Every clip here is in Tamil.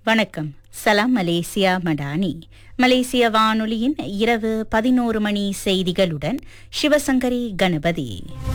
வணக்கம் சலாம் மலேசியா மடானி மலேசிய வானொலியின் இரவு பதினோரு மணி செய்திகளுடன் சிவசங்கரி கணபதி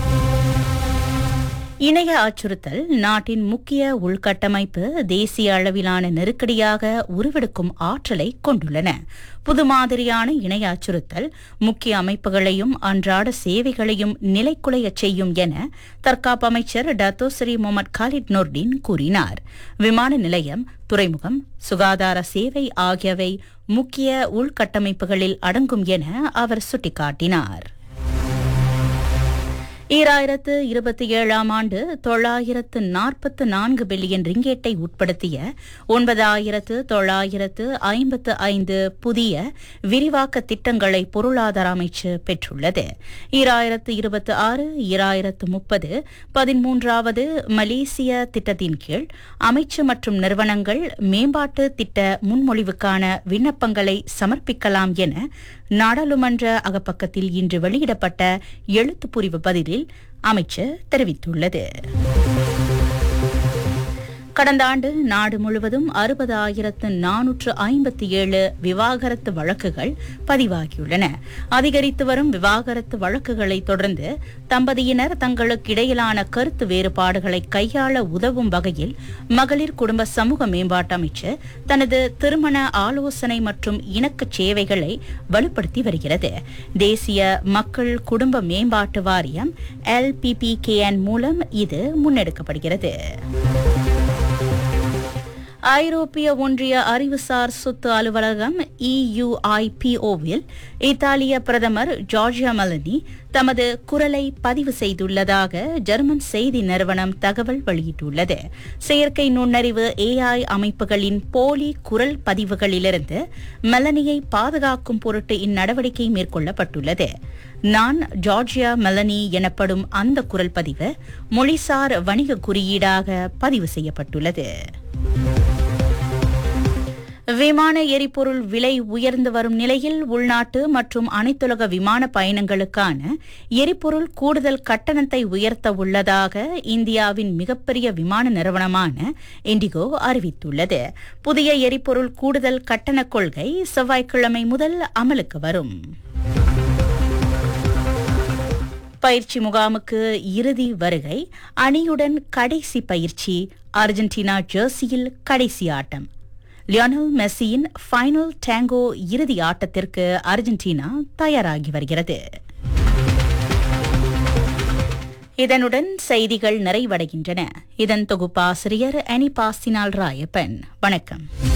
இணைய அச்சுறுத்தல் நாட்டின் முக்கிய உள்கட்டமைப்பு தேசிய அளவிலான நெருக்கடியாக உருவெடுக்கும் ஆற்றலை கொண்டுள்ளன புது மாதிரியான இணைய அச்சுறுத்தல் முக்கிய அமைப்புகளையும் அன்றாட சேவைகளையும் நிலைக்குலையச் செய்யும் என தற்காப்பு அமைச்சர் டத்தோஸ்ரீ முகமது காலித் நொர்டின் கூறினார் விமான நிலையம் துறைமுகம் சுகாதார சேவை ஆகியவை முக்கிய உள்கட்டமைப்புகளில் அடங்கும் என அவர் சுட்டிக்காட்டினார் ஈராயிரத்து இருபத்தி ஏழாம் ஆண்டு தொள்ளாயிரத்து நாற்பத்து நான்கு பில்லியன் ரிங்கேட்டை உட்படுத்திய ஒன்பதாயிரத்து தொள்ளாயிரத்து ஐம்பத்து ஐந்து புதிய விரிவாக்க திட்டங்களை பொருளாதார அமைச்சு பெற்றுள்ளது ஈராயிரத்து இருபத்தி ஆறு ஈராயிரத்து முப்பது பதிமூன்றாவது மலேசிய திட்டத்தின் கீழ் அமைச்சு மற்றும் நிறுவனங்கள் மேம்பாட்டு திட்ட முன்மொழிவுக்கான விண்ணப்பங்களை சமர்ப்பிக்கலாம் என நாடாளுமன்ற அகப்பக்கத்தில் இன்று வெளியிடப்பட்ட எழுத்துப்பூர்வ பதிலில் அமைச்சர் தெரிவித்துள்ளது கடந்த ஆண்டு நாடு முழுவதும் அறுபதாயிரத்து நானூற்று ஐம்பத்தி ஏழு விவாகரத்து வழக்குகள் பதிவாகியுள்ளன அதிகரித்து வரும் விவாகரத்து வழக்குகளை தொடர்ந்து தம்பதியினர் தங்களுக்கு இடையிலான கருத்து வேறுபாடுகளை கையாள உதவும் வகையில் மகளிர் குடும்ப சமூக மேம்பாட்டு அமைச்சர் தனது திருமண ஆலோசனை மற்றும் இணக்கச் சேவைகளை வலுப்படுத்தி வருகிறது தேசிய மக்கள் குடும்ப மேம்பாட்டு வாரியம் எல்பிபிகேஎன் மூலம் இது முன்னெடுக்கப்படுகிறது ஐரோப்பிய ஒன்றிய அறிவுசார் சொத்து அலுவலகம் இயுஐபிஓவில் இத்தாலிய பிரதமர் ஜார்ஜியா மெலனி தமது குரலை பதிவு செய்துள்ளதாக ஜெர்மன் செய்தி நிறுவனம் தகவல் வெளியிட்டுள்ளது செயற்கை நுண்ணறிவு ஏஐ அமைப்புகளின் போலி குரல் பதிவுகளிலிருந்து மெலனியை பாதுகாக்கும் பொருட்டு இந்நடவடிக்கை மேற்கொள்ளப்பட்டுள்ளது நான் ஜார்ஜியா மெலனி எனப்படும் அந்த குரல் பதிவு மொழிசார் வணிக குறியீடாக பதிவு செய்யப்பட்டுள்ளது விமான எரிபொருள் விலை உயர்ந்து வரும் நிலையில் உள்நாட்டு மற்றும் அனைத்துலக விமான பயணங்களுக்கான எரிபொருள் கூடுதல் கட்டணத்தை உயர்த்த உள்ளதாக இந்தியாவின் மிகப்பெரிய விமான நிறுவனமான இண்டிகோ அறிவித்துள்ளது புதிய எரிபொருள் கூடுதல் கட்டண கொள்கை செவ்வாய்க்கிழமை முதல் அமலுக்கு வரும் பயிற்சி முகாமுக்கு இறுதி வருகை அணியுடன் கடைசி பயிற்சி அர்ஜென்டினா ஜெர்சியில் கடைசி ஆட்டம் லியோனல் மெஸ்ஸியின் ஃபைனல் டேங்கோ இறுதி ஆட்டத்திற்கு அர்ஜென்டினா தயாராகி வருகிறது இதனுடன் செய்திகள் நிறைவடைகின்றன இதன் தொகுப்பாசிரியர் அனி பாஸ்தினால் ராயப்பன் வணக்கம்